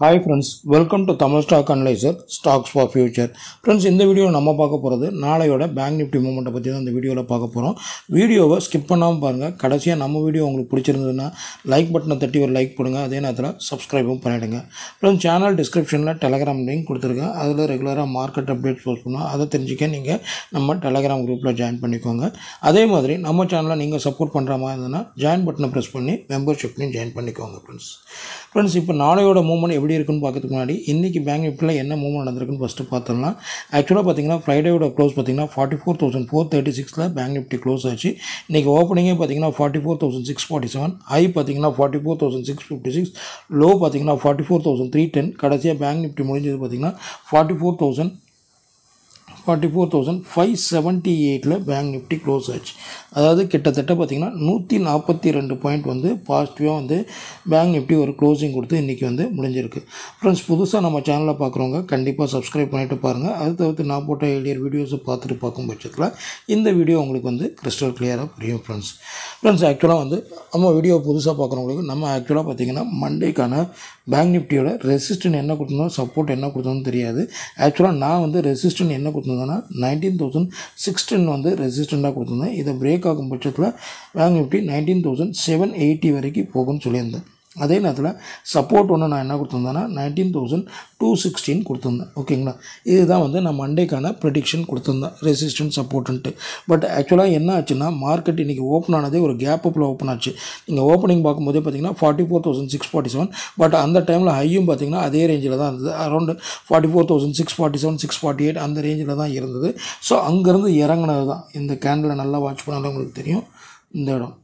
hi friends welcome to Tamil stock analyser stocks for future friends இந்த வீடியோவில் நம்ம பார்க்க போகிறது நாளையோட பேங்க் நிஃப்டி மூமெண்ட்டை பற்றி தான் இந்த வீடியோவில் பார்க்க போகிறோம் வீடியோவை ஸ்கிப் பண்ணாமல் பாருங்கள் கடைசியாக நம்ம வீடியோ உங்களுக்கு பிடிச்சிருந்ததுன்னா லைக் பட்டனை தட்டி ஒரு லைக் போடுங்க அதே நேரத்தில் சப்ஸ்கிரைபும் பண்ணிவிடுங்க ஃப்ரெண்ட்ஸ் சேனல் டிஸ்கிரிப்ஷனில் டெலகிராம் லிங்க் கொடுத்துருக்கேன் அதில் ரெகுலராக மார்க்கெட் அப்டேட் போஸ்ட் பண்ணுவோம் அதை தெரிஞ்சுக்க நீங்கள் நம்ம டெலகிராம் குரூப்பில் ஜாயின் பண்ணிக்கோங்க அதே மாதிரி நம்ம சேனலை நீங்கள் சப்போர்ட் பண்ணுற மாதிரி இருந்ததுன்னா ஜாயின் பட்டனை ப்ரெஸ் பண்ணி மெம்பர்ஷிப்லையும் ஜாயின் பண்ணிக்கோங்க ஃப்ரெண்ட்ஸ் ஃப்ரெண்ட்ஸ் இப்போ நாளையோட மூவ்மெண்ட் எப்படி இருக்குன்னு பார்க்கறதுக்கு முன்னாடி இன்றைக்கி பேங்க் நிஃப்டியில் என்ன மூவ்மெண்ட் நடந்திருக்குன்னு ஃபஸ்ட்டு பார்த்துடலாம் ஆக்சுவலாக பார்த்தீங்கன்னா ஃப்ரைடேயோட க்ளோஸ் பார்த்தீங்கன்னா forty four thousand four thirty சிக்ஸில் பேங்க் நிஃப்டி க்ளோஸ் ஆச்சு இன்றைக்கி ஓப்பனிங்கே பார்த்தீங்கன்னா forty four thousand six forty seven high பார்த்தீங்கன்னா forty four thousand six fifty six low பார்த்தீங்கன்னா forty four thousand three ten கடைசியாக பேங்க் நிஃப்டி முடிஞ்சது பார்த்தீங்கன்னா forty four thousand forty four thousand five seventy எயிட்டில் பேங்க் நிஃப்டி க்ளோஸ் ஆச்சு அதாவது கிட்டத்தட்ட பார்த்திங்கன்னா நூற்றி நாற்பத்தி ரெண்டு பாயிண்ட் வந்து பாசிட்டிவாக வந்து பேங்க் நிஃப்டி ஒரு க்ளோசிங் கொடுத்து இன்றைக்கி வந்து முடிஞ்சிருக்கு ஃப்ரெண்ட்ஸ் புதுசாக நம்ம சேனலில் பார்க்குறவங்க கண்டிப்பாக சப்ஸ்கிரைப் பண்ணிட்டு பாருங்கள் அது தவிர்த்து நான் போட்ட எளியர் வீடியோஸை பார்த்துட்டு பார்க்கும் பட்சத்தில் இந்த வீடியோ உங்களுக்கு வந்து கிறிஸ்டல் கிளியராக புரியும் ஃப்ரெண்ட்ஸ் ஃப்ரெண்ட்ஸ் ஆக்சுவலாக வந்து நம்ம வீடியோ புதுசாக பார்க்குறவங்களுக்கு நம்ம ஆக்சுவலாக பார்த்திங்கன்னா மண்டேக்கான பேங்க் நிஃப்டியோட ரெசிஸ்டன் என்ன கொடுத்துருந்தோம் சப்போர்ட் என்ன கொடுத்தோம்னு தெரியாது ஆக்சுவலாக நான் வந்து ரெசிஸ்டன் என்ன கொடுத்துருந்தேன்னா நைன்டீன் தௌசண்ட் சிக்ஸ்டீன் வந்து ரெசிஸ்டண்ட்டாக கொடுத்துருந்தேன் இதை பிரேக் ஆகும் பட்சத்தில் bank Nifty nineteen thousand seven eighty வரைக்கும் போகும்னு சொல்லியிருந்தேன் அதே நேரத்தில் சப்போர்ட் ஒன்று நான் என்ன கொடுத்துருந்தேன்னா நைன்டீன் தௌசண்ட் டூ சிக்ஸ்டீன் கொடுத்துருந்தேன் ஓகேங்களா இதுதான் வந்து நான் மண்டேக்கான ப்ரெடிக்ஷன் கொடுத்துருந்தேன் ரெசிஸ்டன்ட் சப்போர்ட்டுன்ட்டு பட் ஆக்சுவலாக என்ன ஆச்சுன்னா மார்க்கெட் இன்றைக்கி ஓப்பன் ஆனதே ஒரு கேப் அப்பில் ஓப்பன் ஆச்சு நீங்கள் ஓப்பனிங் பார்க்கும்போதே பார்த்தீங்கன்னா forty four thousand six forty seven but அந்த டைமில் ஹையும் பார்த்தீங்கன்னா அதே ரேஞ்சில் தான் இருந்தது around forty four thousand six forty seven six forty eight அந்த ரேஞ்சில் தான் இருந்தது ஸோ அங்கேருந்து இறங்குனது தான் இந்த கேண்டில் நல்லா வாட்ச் பண்ணாலும் உங்களுக்கு தெரியும் இந்த இடம்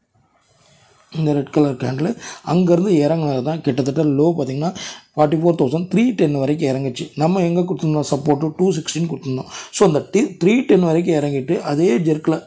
இந்த ரெட் கலர் கேண்டில் அங்கேருந்து இறங்குனது தான் கிட்டத்தட்ட லோ பார்த்திங்கன்னா forty four thousand three ten வரைக்கும் இறங்குச்சு நம்ம எங்கே கொடுத்துருந்தோம் சப்போர்ட்டு டூ சிக்ஸ்டின் கொடுத்துருந்தோம் ஸோ அந்த டி த்ரீ டென் வரைக்கும் இறங்கிட்டு அதே ஜெர்க்கில்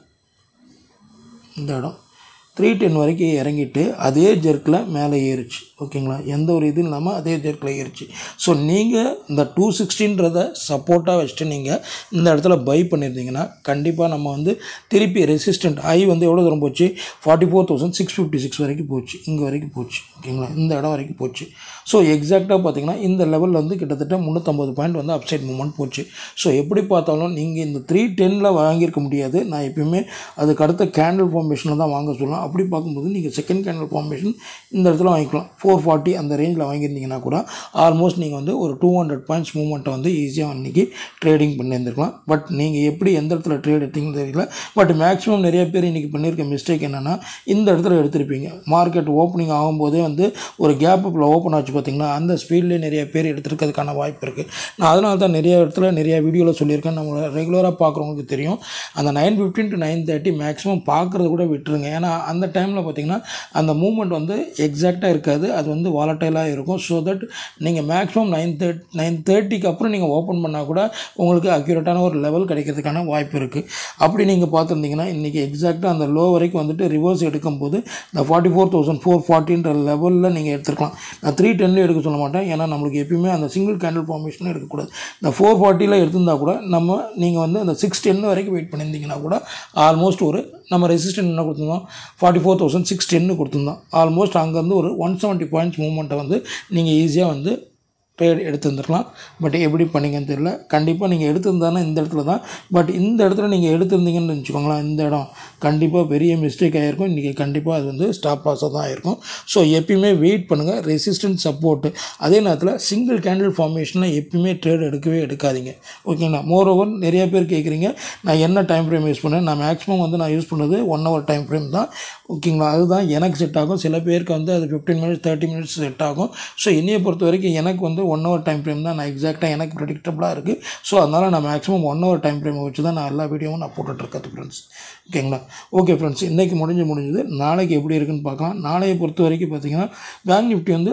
இந்த இடம் த்ரீ டென் வரைக்கும் இறங்கிட்டு அதே ஜெர்க்கில் மேலே ஏறிச்சு ஓகேங்களா எந்த ஒரு இதுவும் இல்லாமல் அதே ஜெர்க்கில் ஏறிச்சு ஸோ நீங்கள் இந்த டூ சிக்ஸ்டின்றத சப்போர்ட்டாக வச்சுட்டு நீங்கள் இந்த இடத்துல பை பண்ணியிருந்தீங்கன்னா கண்டிப்பாக நம்ம வந்து திருப்பி ரெசிஸ்டன்ட் ஐ வந்து எவ்வளோ தூரம் போச்சு forty four thousand six fifty six வரைக்கும் போச்சு இங்கே வரைக்கும் போச்சு ஓகேங்களா இந்த இடம் வரைக்கும் போச்சு ஸோ எக்ஸாக்டாக பார்த்தீங்கன்னா இந்த லெவலில் வந்து கிட்டத்தட்ட முந்நூற்றம்பது பாயிண்ட் வந்து அப்சைட் மூமெண்ட் போச்சு ஸோ எப்படி பார்த்தாலும் நீங்கள் இந்த த்ரீ டென்னில் வாங்கியிருக்க முடியாது நான் எப்பயுமே அதுக்கு அடுத்த கேண்டில் ஃபார்மேஷனில் தான் வாங்க சொல்லலாம் அப்படி பார்க்கும்போது நீங்கள் செகண்ட் கேண்டில் ஃபார்மேஷன் இந்த இடத்துல வாங்கிக்கலாம் ஃபோர் ஃபார்ட்டி அந்த ரேஞ்சில் வாங்கியிருந்தீங்கன்னா கூட ஆல்மோஸ்ட் நீங்கள் வந்து ஒரு டூ ஹண்ட்ரட் பாயிண்ட்ஸ் மூவ்மெண்ட்டை வந்து ஈஸியாக அன்றைக்கி ட்ரேடிங் பண்ணியிருந்துருக்கலாம் பட் நீங்கள் எப்படி எந்த இடத்துல ட்ரேட் எடுத்தீங்கன்னு தெரியல பட் மேக்ஸிமம் நிறைய பேர் இன்றைக்கி பண்ணியிருக்க மிஸ்டேக் என்னென்னா இந்த இடத்துல எடுத்திருப்பீங்க மார்க்கெட் ஓப்பனிங் ஆகும்போதே வந்து ஒரு கேப் அப்பில் ஓப்பன் ஆச்சு பார்த்தீங்கன்னா அந்த ஸ்பீட்லேயே நிறைய பேர் எடுத்துருக்கிறதுக்கான வாய்ப்பு இருக்குது நான் அதனால தான் நிறைய இடத்துல நிறைய வீடியோவில் சொல்லியிருக்கேன் நம்மளை ரெகுலராக பார்க்குறவங்களுக்கு தெரியும் அந்த nine fifteen to nine thirty maximum பார்க்குறது கூட விட்டுருங்க ஏன்னா அந்த டைமில் பார்த்தீங்கன்னா அந்த மூமெண்ட் வந்து எக்ஸாக்டாக இருக்காது அது வந்து வாலட்டைலாக இருக்கும் ஸோ தட் நீங்கள் மேக்ஸிமம் நைன் தேர்ட் நைன் தேர்ட்டிக்கு அப்புறம் நீங்கள் ஓப்பன் பண்ணால் கூட உங்களுக்கு அக்யூரேட்டான ஒரு லெவல் கிடைக்கிறதுக்கான வாய்ப்பு இருக்குது அப்படி நீங்கள் பார்த்துருந்தீங்கன்னா இன்றைக்கி எக்ஸாக்டாக அந்த லோ வரைக்கும் வந்துட்டு ரிவர்ஸ் எடுக்கும்போது இந்த ஃபார்ட்டி ஃபோர் தௌசண்ட் ஃபோர் ஃபார்ட்டின்ற லெவலில் நீங்கள் எடுத்துருக்கலாம் நான் த்ரீ டென்லேயும் எடுக்க சொல்ல மாட்டேன் ஏன்னா நம்மளுக்கு எப்பயுமே அந்த சிங்கிள் கேண்டில் ஃபார்மேஷனும் எடுக்கக்கூடாது இந்த ஃபோர் ஃபார்ட்டியில் எடுத்திருந்தா கூட நம்ம நீங்கள் வந்து அந்த சிக்ஸ் டென் வரைக்கும் வெயிட் பண்ணியிருந்தீங்கன்னா கூட ஆல்மோஸ்ட் ஒரு நம்ம ரெசிஸ்டன்ட் என்ன கொடுத்துருந்தோம் ஃபார்ட்டி ஃபோர் தௌசண்ட் சிக்ஸ் டென்னு கொடுத்துருந்தோம் ஆல்மோஸ்ட் அங்கேருந்து ஒரு ஒன் செவன்ட்டி பாயிண்ட்ஸ் மூவ்மெண்ட்டை வந்து நீங்கள் ஈஸியாக வந்து ட்ரேட் எடுத்துருந்துருக்கலாம் பட் எப்படி பண்ணீங்கன்னு தெரியல கண்டிப்பாக நீங்கள் எடுத்திருந்தானே இந்த இடத்துல தான் பட் இந்த இடத்துல நீங்கள் எடுத்திருந்தீங்கன்னு வச்சுக்கோங்களேன் இந்த இடம் கண்டிப்பாக பெரிய மிஸ்டேக் ஆகிருக்கும் இன்றைக்கி கண்டிப்பாக அது வந்து ஸ்டாப் லாஸாக தான் ஆயிருக்கும் ஸோ எப்பயுமே வெயிட் பண்ணுங்கள் ரெசிஸ்டன்ஸ் சப்போர்ட்டு அதே நேரத்தில் சிங்கிள் கேண்டில் ஃபார்மேஷனில் எப்பயுமே ட்ரேட் எடுக்கவே எடுக்காதீங்க ஓகேங்களா மோர் ஓவர் நிறைய பேர் கேட்குறீங்க நான் என்ன டைம் ஃப்ரேம் யூஸ் பண்ணேன் நான் மேக்ஸிமம் வந்து நான் யூஸ் பண்ணது ஒன் ஹவர் டைம் ஃப்ரேம் தான் ஓகேங்களா அதுதான் எனக்கு செட் ஆகும் சில பேருக்கு வந்து அது fifteen minutes thirty minutes set ஆகும் ஸோ என்னையை பொறுத்த வரைக்கும் எனக்கு வந்து ஒன் ஹவர் டைம் ஃப்ரேம் தான் நான் எக்ஸாக்டாக எனக்கு ப்ரெடிக்டபுளாக இருக்குது ஸோ அதனால் நான் மேக்ஸிமம் ஒன் ஹவர் டைம் ஃப்ரேமை வச்சு தான் நான் எல்லா வீடியோவும் நான் போட்டுட்ருக்கேன் ஃப்ரெண்ட்ஸ் ஓகேங்களா ஓகே ஃப்ரெண்ட்ஸ் இன்றைக்கி முடிஞ்சு முடிஞ்சது நாளைக்கு எப்படி இருக்குன்னு பார்க்கலாம் நாளையை பொறுத்த வரைக்கும் பார்த்தீங்கன்னா பேங்க் நிஃப்டி வந்து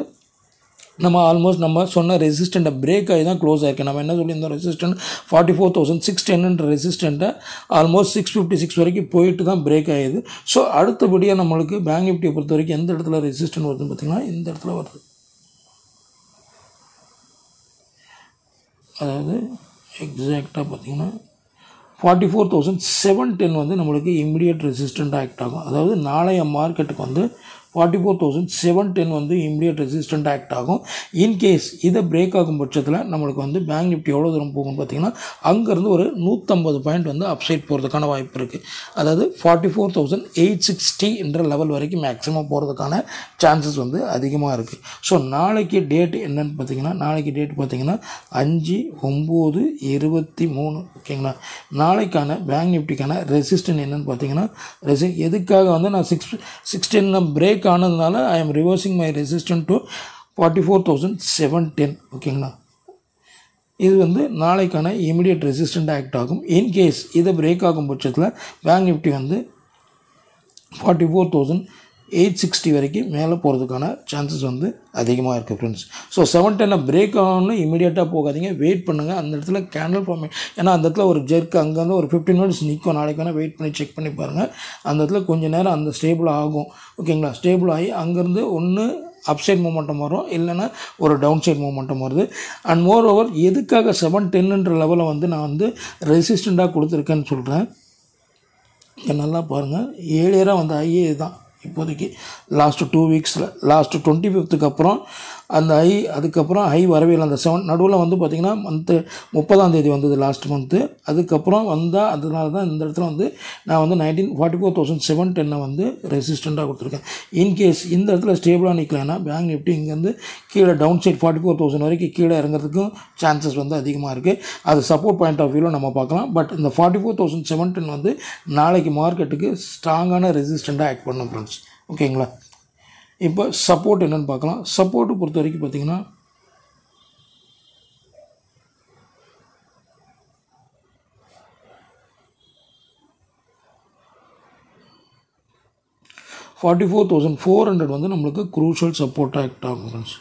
நம்ம ஆல்மோஸ்ட் நம்ம சொன்ன ரெசிஸ்டண்ட்டை பிரேக் ஆகி தான் க்ளோஸ் ஆயிருக்கு நம்ம என்ன சொல்லியிருந்தோம் resistant forty four thousand six டென்ன்ற ரெசிஸ்டண்ட்டை ஆல்மோஸ்ட் சிக்ஸ் ஃபிஃப்டி சிக்ஸ் வரைக்கும் போயிட்டு தான் பிரேக் ஆகிடுது ஸோ அடுத்தபடியாக நம்மளுக்கு பேங்க் நிஃப்டியை பொறுத்த வரைக்கும் எந்த இடத்துல ரெசிஸ்டன்ட் வருதுன்னு பார்த்திங்கன்னா இந்த இடத்துல வருது அதாவது எக்ஸாக்டாக பார்த்தீங்கன்னா forty four thousand seven ten வந்து நம்மளுக்கு இம்மிடியட் ரெசிஸ்டண்ட்டாக ஆக்ட் ஆகும் அதாவது நாளைய மார்க்கெட்டுக்கு வந்து forty four thousand seven ten வந்து இம்மிடியட் ரெசிஸ்டண்ட் ஆக்ட் ஆகும் இன்கேஸ் இதை பிரேக் ஆகும் பட்சத்தில் நம்மளுக்கு வந்து பேங்க் நிஃப்டி எவ்வளோ தூரம் போகும்னு பார்த்தீங்கன்னா அங்கேருந்து ஒரு நூற்றம்பது பாயிண்ட் வந்து அப்சைட் போகிறதுக்கான வாய்ப்பு இருக்குது அதாவது forty four thousand eight sixty என்ற லெவல் வரைக்கும் மேக்ஸிமம் போகிறதுக்கான சான்சஸ் வந்து அதிகமாக இருக்குது ஸோ நாளைக்கு டேட் என்னன்னு பார்த்தீங்கன்னா நாளைக்கு டேட் பார்த்தீங்கன்னா அஞ்சு ஒம்பது இருபத்தி மூணு ஓகேங்களா நாளைக்கான பேங்க் நிஃப்டிக்கான ரெசிஸ்டன் என்னன்னு பார்த்தீங்கன்னா ரெசி எதுக்காக வந்து நான் சிக்ஸ் சிக்ஸ்டீன் பிரேக் ஆனதுனால I am reversing my resistance to forty four thousand seven ten ஓகேங்களா இது வந்து நாளைக்கான இமிடியட் ரெசிஸ்டண்ட் ஆக்ட் ஆகும் இன்கேஸ் இதை பிரேக் ஆகும் பட்சத்தில் பேங்க் நிஃப்டி வந்து forty four thousand eight sixty வரைக்கும் மேலே போகிறதுக்கான சான்சஸ் வந்து அதிகமாக இருக்குது ஃப்ரெண்ட்ஸ் ஸோ செவன் டென்னை பிரேக் ஆகணும்னு இமீடியட்டாக போகாதீங்க வெயிட் பண்ணுங்கள் அந்த இடத்துல கேண்டில் ஃபார்மே ஏன்னா அந்த இடத்துல ஒரு ஜெர்க் அங்கேருந்து ஒரு ஃபிஃப்டீன் மினிட்ஸ் நிற்கும் நாளைக்கு வேணால் வெயிட் பண்ணி செக் பண்ணி பாருங்கள் அந்த இடத்துல கொஞ்சம் நேரம் அந்த ஸ்டேபிள் ஆகும் ஓகேங்களா ஸ்டேபிள் ஆகி அங்கேருந்து ஒன்று அப்சைட் மூமெண்டம் வரும் இல்லைன்னா ஒரு டவுன் சைட் மூமெண்டம் வருது அண்ட் மோர் ஓவர் எதுக்காக செவன் டென்னுன்ற லெவலை வந்து நான் வந்து ரெசிஸ்டண்ட்டாக கொடுத்துருக்கேன்னு சொல்கிறேன் இங்கே நல்லா பாருங்கள் ஏழியராக வந்து ஐஏ தான் இப்போதைக்கு லாஸ்ட்டு டூ வீக்ஸில் லாஸ்ட்டு டுவெண்ட்டி ஃபிஃப்த்துக்கு அப்புறம் அந்த ஐ அதுக்கப்புறம் ஐ வரவே இல்லை அந்த செவன் நடுவில் வந்து பார்த்திங்கன்னா மந்த்து முப்பதாம் தேதி வந்தது லாஸ்ட் மந்த்து அதுக்கப்புறம் வந்தால் அதனால தான் இந்த இடத்துல வந்து நான் வந்து nineteen forty four thousand seven டென்னை வந்து ரெசிஸ்டண்ட்டாக கொடுத்துருக்கேன் இன்கேஸ் இந்த இடத்துல ஸ்டேபிளாக நிற்கலைன்னா பேங்க் நிஃப்டி இங்கேருந்து கீழே down side forty four thousand வரைக்கும் கீழே இறங்குறதுக்கும் சான்சஸ் வந்து அதிகமாக இருக்குது அது சப்போர்ட் பாயிண்ட் ஆஃப் வியூவில் நம்ம பார்க்கலாம் பட் இந்த forty four thousand seven ten வந்து நாளைக்கு மார்க்கெட்டுக்கு ஸ்ட்ராங்கான ரெசிஸ்டண்ட்டாக ஆக்ட் பண்ணும் ஃப்ரெண்ட்ஸ் ஓகேங்களா இப்போ சப்போர்ட் என்னென்னு பார்க்கலாம் சப்போர்ட்டு பொறுத்த வரைக்கும் பார்த்தீங்கன்னா forty four thousand four hundred வந்து நம்மளுக்கு குரூஷியல் சப்போர்ட்டாக ஆக்ட் ஆகும் ஃப்ரெண்ட்ஸ்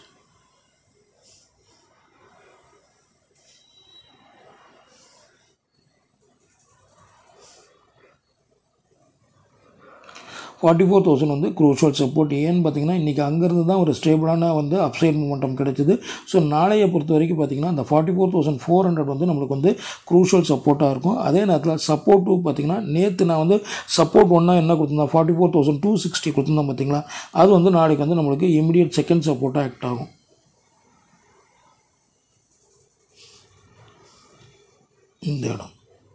ஃபார்ட்டி ஃபோர் தௌசண்ட் வந்து குரூஷியல் சப்போர்ட் ஏன்னு பார்த்தீங்கன்னா இன்றைக்கி அங்கேருந்து தான் ஒரு ஸ்டேபிளான வந்து அப்சைட் மூமெண்டம் கிடைச்சிது ஸோ நாளையை பொறுத்த வரைக்கும் பார்த்தீங்கன்னா அந்த forty four thousand four hundred வந்து நம்மளுக்கு வந்து குரூஷியல் சப்போர்ட்டாக இருக்கும் அதே நேரத்தில் சப்போர்ட் டூ பார்த்தீங்கன்னா நேற்று நான் வந்து சப்போர்ட் ஒன்றா என்ன கொடுத்துருந்தேன் forty four thousand two sixty கொடுத்துருந்தேன் பார்த்தீங்களா அது வந்து நாளைக்கு வந்து நம்மளுக்கு இமிடியட் செகண்ட் சப்போர்ட்டாக ஆக்ட் ஆகும் இந்த இடம்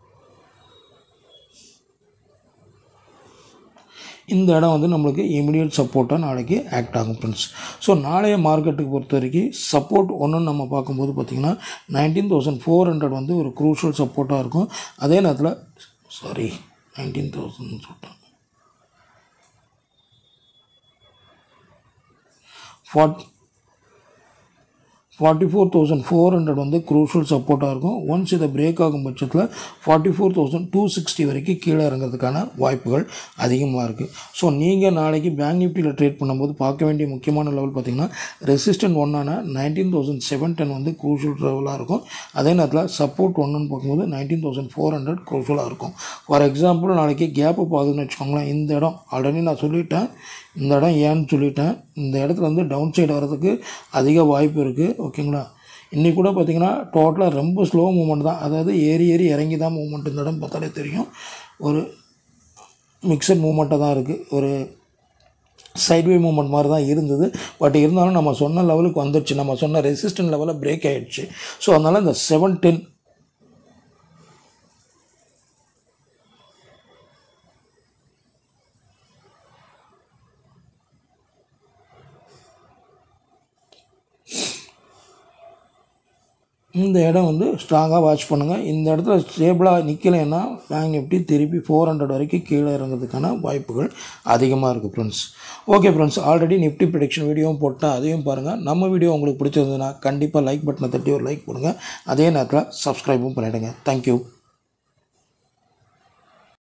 இந்த இடம் வந்து நம்மளுக்கு இமிடியட் சப்போர்ட்டாக நாளைக்கு ஆக்ட் ஆகும் ஃப்ரெண்ட்ஸ் ஸோ நாளைய மார்க்கெட்டுக்கு பொறுத்த வரைக்கும் சப்போர்ட் ஒன்று நம்ம பார்க்கும்போது பார்த்திங்கன்னா நைன்டீன் தௌசண்ட் ஃபோர் ஹண்ட்ரட் வந்து ஒரு க்ரூஷியல் சப்போர்ட்டாக இருக்கும் அதே நேரத்தில் சாரி நைன்டீன் தௌசண்ட் சொல்லிட்டேன் fort forty four thousand four hundred வந்து குரூஷியல் சப்போர்ட்டாக இருக்கும் ஒன்ஸ் இதை பிரேக் ஆகும் பட்சத்தில் forty four thousand two sixty வரைக்கும் கீழே இறங்கிறதுக்கான வாய்ப்புகள் அதிகமாக இருக்குது ஸோ நீங்கள் நாளைக்கு பேங்க் நிஃப்டியில் ட்ரேட் பண்ணும்போது பார்க்க வேண்டிய முக்கியமான லெவல் பார்த்திங்கன்னா ரெசிஸ்டன்ட் ஒன்னான நைன்டீன் தௌசண்ட் செவன் டென் வந்து குரூஷியல் லெவலாக இருக்கும் அதே நேரத்தில் சப்போர்ட் ஒன்றுன்னு பார்க்கும்போது நைன்டீன் தௌசண்ட் ஃபோர் ஹண்ட்ரட் குரூஷியலாக இருக்கும் ஃபார் எக்ஸாம்பிள் நாளைக்கு கேப்பு பார்க்குதுன்னு வச்சுக்கோங்களேன் இந்த இடம் ஆல்ரெடி நான் சொல்லிட்டேன் இந்த இடம் ஏன்னு சொல்லிட்டேன் இந்த இடத்துல வந்து டவுன் சைடு வர்றதுக்கு அதிக வாய்ப்பு இருக்குது ஓகேங்களா இன்றைக்கி கூட பார்த்திங்கன்னா டோட்டலாக ரொம்ப ஸ்லோ மூமெண்ட் தான் அதாவது ஏறி ஏறி இறங்கி தான் மூமெண்ட் இந்த இடம் பார்த்தாலே தெரியும் ஒரு மிக்சட் மூமெண்ட்டாக தான் இருக்குது ஒரு சைட்வே மூமெண்ட் மாதிரி தான் இருந்தது பட் இருந்தாலும் நம்ம சொன்ன லெவலுக்கு வந்துடுச்சு நம்ம சொன்ன ரெசிஸ்டன்ட் லெவலில் பிரேக் ஆகிடுச்சு ஸோ அதனால் இந்த செவன் டென் இந்த இடம் வந்து ஸ்ட்ராங்காக வாட்ச் பண்ணுங்கள் இந்த இடத்துல ஸ்டேபிளாக நிற்கலைன்னா பேங்க் நிஃப்டி திருப்பி ஃபோர் ஹண்ட்ரட் வரைக்கும் கீழே இறங்கிறதுக்கான வாய்ப்புகள் அதிகமாக இருக்குது friends okay friends already Nifty prediction வீடியோவும் போட்டேன் அதையும் பாருங்கள் நம்ம வீடியோ உங்களுக்கு பிடிச்சிருந்ததுன்னா கண்டிப்பாக லைக் பட்டனை தட்டி ஒரு லைக் போடுங்க அதே நேரத்தில் சப்ஸ்கிரைபும் பண்ணிவிடுங்க தேங்க்யூ